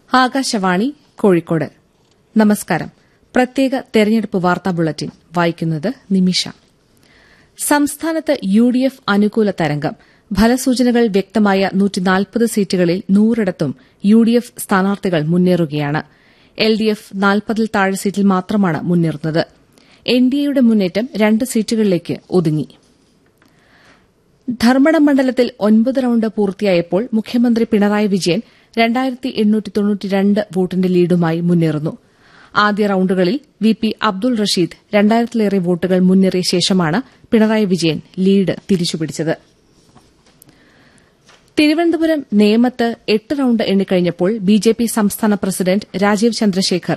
ആകാശവാണി കോഴിക്കോട് നമസ്കാരം പ്രത്യേക തെരഞ്ഞെടുപ്പ് വാർത്താ ബുള്ളറ്റിൻ വായിക്കുന്നത് നിമിഷ സംസ്ഥാനത്ത് യു ഡി എഫ് അനുകൂല തരംഗം ഫലസൂചനകൾ വ്യക്തമായ സീറ്റുകളിൽ നൂറിടത്തും യു ഡി എഫ് സ്ഥാനാർത്ഥികൾ മുന്നേറുകയാണ് എൽ ഡി എഫ് നാൽപ്പതിൽ താഴെ സീറ്റിൽ മാത്രമാണ് മുന്നേറുന്നത് എൻ ഡി എയുടെ മുന്നേറ്റം രണ്ട് സീറ്റുകളിലേക്ക് ഒതുങ്ങി ധർമ്മടം മണ്ഡലത്തിൽ ഒൻപത് റൌണ്ട് പൂർത്തിയായപ്പോൾ മുഖ്യമന്ത്രി പിണറായി വിജയൻ രണ്ടായിരത്തി എണ്ണൂറ്റി തൊണ്ണൂറ്റിരണ്ട് വോട്ടിന്റെ ലീഡുമായി മുന്നേറുന്നു ആദ്യ റൌണ്ടുകളിൽ വി പി അബ്ദുൾ റഷീദ് രണ്ടായിരത്തിലേറെ വോട്ടുകൾ മുന്നേറിയ ശേഷമാണ് പിണറായി വിജയൻ ലീഡ് തിരിച്ചുപിടിച്ചത് തിരുവനന്തപുരം നേമത്ത് എട്ട് റൌണ്ട് എണ്ണിക്കഴിഞ്ഞപ്പോൾ ബിജെപി സംസ്ഥാന പ്രസിഡന്റ് രാജീവ് ചന്ദ്രശേഖർ